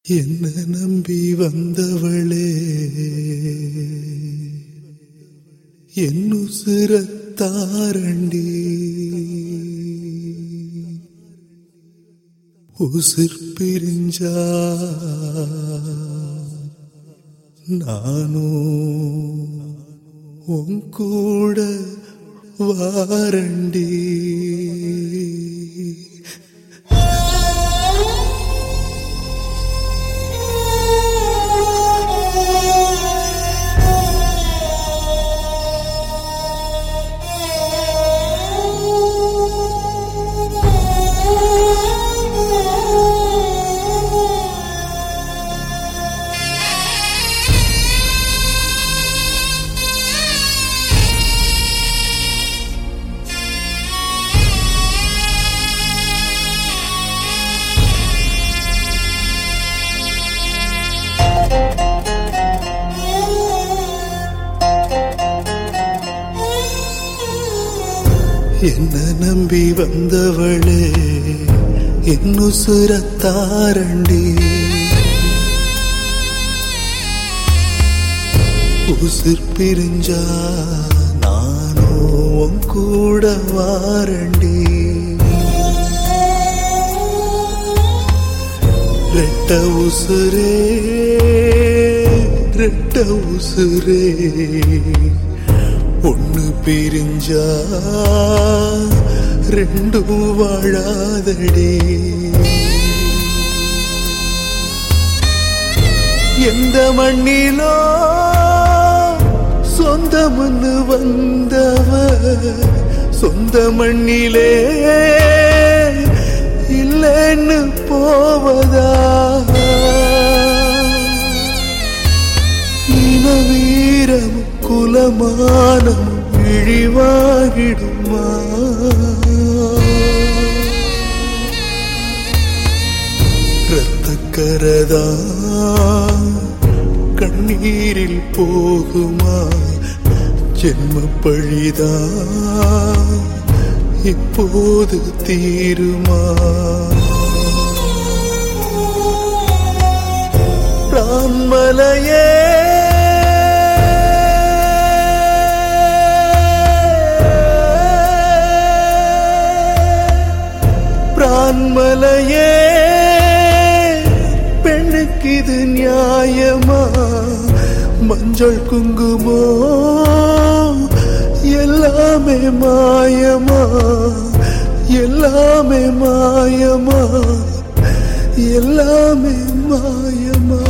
என்ன நம்பி வந்தவளே என்னுசிரத்தாரண்டி உசிர் பிரிஞ்சா நானும் உன் கூட வாரண்டி என்ன நம்பி வந்தவளே என்னுசுரத்தாரண்டி உசிர் பிரிஞ்சா நானோ உன் கூட வாரண்டி ரெட்ட உசுரே ரெட்ட உசுரே ஒண்ணு பிரிஞ்சா ரெண்டும் வாழாதடி எந்த மண்ணிலோ சொந்த மண்ணு வந்தவ சொந்த மண்ணிலே இல்லைன்னு போவதா இன வீரம் குலமானம் இழிவாகிடுமா ரத்தக்கரதா கண்ணீரில் போகுமா ஜென்ம பழிதா இப்போது தீருமா பிரான்மலையே பிரான்மலையே பெண்ணுக்கு இது நியாயமா மஞ்சள் குங்குமோ எல்லாமே மாயமா எல்லாமே மாயமா எல்லாமே மாயமா